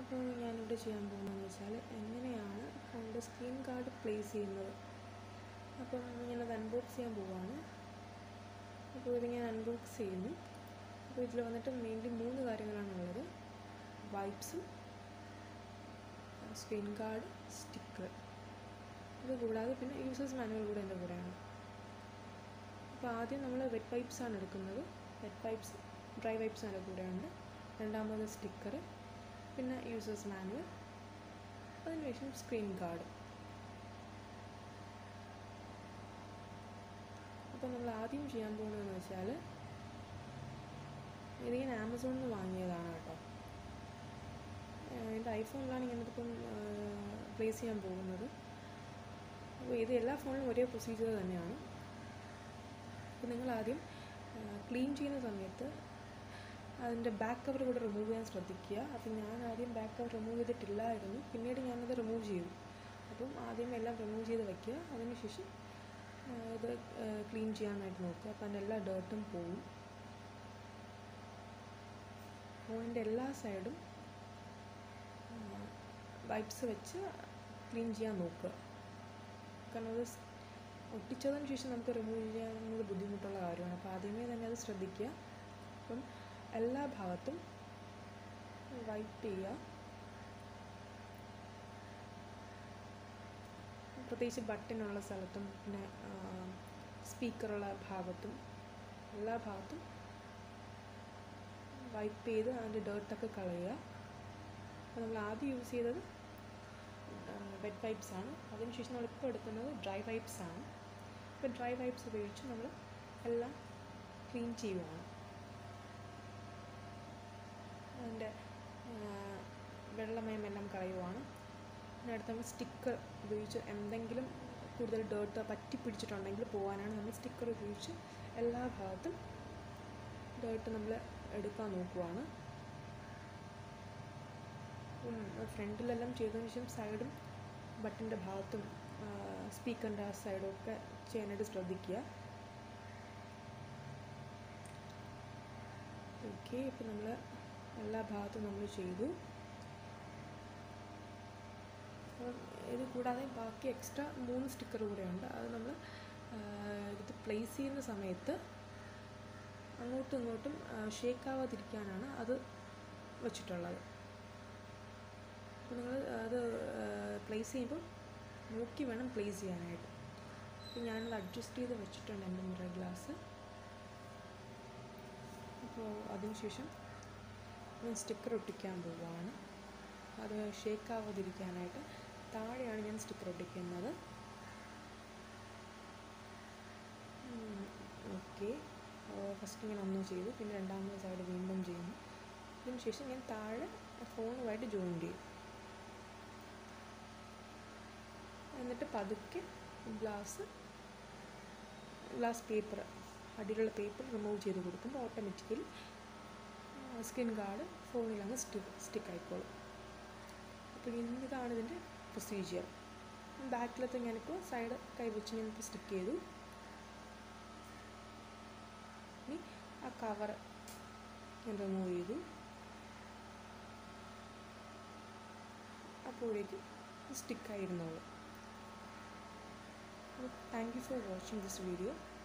അപ്പോൾ ഞാനിവിടെ ചെയ്യാൻ പോകുന്നതെന്ന് വെച്ചാൽ എങ്ങനെയാണ് ഫോണിൻ്റെ സ്ക്രീൻ ഗാർഡ് പ്ലേസ് ചെയ്യുന്നത് അപ്പം ഞാനത് അൺബോക്സ് ചെയ്യാൻ പോവുകയാണ് അപ്പോൾ ഇത് ഞാൻ അൺബോക്സ് ചെയ്യുന്നു അപ്പോൾ ഇതിൽ വന്നിട്ട് മെയിൻലി മൂന്ന് കാര്യങ്ങളാണുള്ളത് വൈപ്സും സ്ക്രീൻ ഗാർഡ് സ്റ്റിക്കർ ഇത് കൂടാതെ പിന്നെ യൂസേഴ്സ് മാനുവൽ കൂടെ എൻ്റെ കൂടെയാണ് അപ്പോൾ ആദ്യം നമ്മൾ വെറ്റ് പൈപ്സ് ആണ് എടുക്കുന്നത് വെറ്റ് പൈപ്സ് ഡ്രൈ പൈപ്സ് എൻ്റെ കൂടെയുണ്ട് രണ്ടാമത് സ്റ്റിക്കർ പിന്നെ യൂസേഴ്സ് മാനുവൽ അതിനുശേഷം സ്ക്രീൻ ഗാർഡ് അപ്പോൾ നമ്മൾ ആദ്യം ചെയ്യാൻ പോകുന്നതെന്ന് വെച്ചാൽ ഇത് ഞാൻ ആമസോണിൽ നിന്ന് വാങ്ങിയതാണ് കേട്ടോ എൻ്റെ ഐഫോണിലാണ് ഞാനിതിപ്പം പ്ലേസ് ചെയ്യാൻ പോകുന്നത് അപ്പോൾ ഇത് എല്ലാ ഫോണിലും ഒരേ പ്രൊസീജിയർ തന്നെയാണ് അപ്പോൾ നിങ്ങൾ ആദ്യം ക്ലീൻ ചെയ്യുന്ന സമയത്ത് അതിൻ്റെ ബാക്ക് കവർ കൂടെ റിമൂവ് ചെയ്യാൻ ശ്രദ്ധിക്കുക അപ്പം ഞാൻ ആദ്യം ബാക്ക് കവർ റിമൂവ് ചെയ്തിട്ടില്ലായിരുന്നു പിന്നീട് ഞാനത് റിമൂവ് ചെയ്തു അപ്പം ആദ്യം എല്ലാം റിമൂവ് ചെയ്ത് വയ്ക്കുക അതിനുശേഷം ഇത് ക്ലീൻ ചെയ്യാനായിട്ട് നോക്കുക അപ്പം അതിൻ്റെ എല്ലാ ഡേർട്ടും പോവും ഫോണിൻ്റെ എല്ലാ സൈഡും വൈപ്സ് വെച്ച് ക്ലീൻ ചെയ്യാൻ നോക്കുക കാരണം അത് ഒട്ടിച്ചതിന് ശേഷം നമുക്ക് റിമൂവ് ചെയ്യാവുന്നത് ബുദ്ധിമുട്ടുള്ള കാര്യമാണ് അപ്പോൾ ആദ്യമേ തന്നെ അത് ശ്രദ്ധിക്കുക അപ്പം എല്ലാ ഭാഗത്തും വൈപ്പ് ചെയ്യുക പ്രത്യേകിച്ച് ബട്ടനുള്ള സ്ഥലത്തും പിന്നെ സ്പീക്കറുള്ള ഭാഗത്തും എല്ലാ ഭാഗത്തും വൈപ്പ് ചെയ്ത് അതിൻ്റെ ഡേർട്ടൊക്കെ കളയുക അപ്പോൾ നമ്മൾ ആദ്യം യൂസ് ചെയ്തത് വെറ്റ് വൈപ്സ് ആണ് അതിനുശേഷം നമ്മളിപ്പോൾ എടുക്കുന്നത് ഡ്രൈ വൈപ്സ് ആണ് ഇപ്പോൾ ഡ്രൈ വൈപ്സ് ഉപയോഗിച്ച് നമ്മൾ എല്ലാം ക്ലീൻ ചെയ്യുകയാണ് അതിൻ്റെ വെള്ളമയമെല്ലാം കളയുവാണ് പിന്നെ അടുത്ത് നമ്മൾ സ്റ്റിക്കർ ഉപയോഗിച്ച് എന്തെങ്കിലും കൂടുതൽ ഡേർട്ട് പറ്റി പിടിച്ചിട്ടുണ്ടെങ്കിൽ പോകാനാണ് നമ്മൾ സ്റ്റിക്കർ ഉപയോഗിച്ച് എല്ലാ ഭാഗത്തും ഡേർട്ട് നമ്മൾ എടുക്കാൻ നോക്കുവാണ് ഫ്രണ്ടിലെല്ലാം ചെയ്തതിന് ശേഷം സൈഡും ബട്ടൻ്റെ ഭാഗത്തും സ്പീക്കറിൻ്റെ ആ സൈഡും ഒക്കെ ചെയ്യാനായിട്ട് ശ്രദ്ധിക്കുക ഓക്കെ ഇപ്പം നമ്മൾ എല്ലാ ഭാഗത്തും നമ്മൾ ചെയ്തു ഇത് കൂടാതെ ബാക്കി എക്സ്ട്രാ മൂന്ന് സ്റ്റിക്കർ കൂടെയുണ്ട് അത് നമ്മൾ ഇത് പ്ലേസ് ചെയ്യുന്ന സമയത്ത് അങ്ങോട്ടും ഇങ്ങോട്ടും ഷേക്ക് ആവാതിരിക്കാനാണ് അത് വെച്ചിട്ടുള്ളത് അപ്പോൾ നിങ്ങൾ അത് പ്ലേസ് ചെയ്യുമ്പോൾ നോക്കി വേണം പ്ലേസ് ചെയ്യാനായിട്ട് അപ്പോൾ ഞാനത് അഡ്ജസ്റ്റ് ചെയ്ത് വെച്ചിട്ടുണ്ട് എൻ്റെ മിറർ ഗ്ലാസ് അപ്പോൾ അതിനുശേഷം ഞാൻ സ്റ്റിക്കർ ഒട്ടിക്കാൻ പോവുകയാണ് അത് ഷേക്ക് ആവാതിരിക്കാനായിട്ട് താഴെയാണ് ഞാൻ സ്റ്റിക്കർ ഒട്ടിക്കുന്നത് ഓക്കെ ഫസ്റ്റ് ഞാൻ ഒന്ന് ചെയ്തു പിന്നെ രണ്ടാമത്തെ സൈഡ് വീണ്ടും ചെയ്യുന്നു അതിന് ശേഷം ഞാൻ താഴെ ഫോണുമായിട്ട് ജോയിൻ ചെയ്യും എന്നിട്ട് പതുക്കെ ഗ്ലാസ് ഗ്ലാസ് പേപ്പർ അടിയിലുള്ള പേപ്പർ റിമൂവ് ചെയ്ത് കൊടുക്കുമ്പോൾ ഓട്ടോമാറ്റിക്കലി സ്കിൻ ഗാർഡ് ഫോണിൽ അങ്ങ് സ്റ്റിക്ക് സ്റ്റിക്ക് ആയിക്കോളും അപ്പോൾ ഇതാണ് ഇതിൻ്റെ പ്രൊസീജിയർ ബാക്കിലത്തെ ഞാനിപ്പോൾ സൈഡ് കൈവച്ച് ഞാനിപ്പോൾ സ്റ്റിക്ക് ചെയ്തു ഇനി ആ കവർ ഞാൻ റിമൂവ് ചെയ്തു അപ്പോഴേക്കും സ്റ്റിക്കായിരുന്നുള്ളൂ thank you for watching this video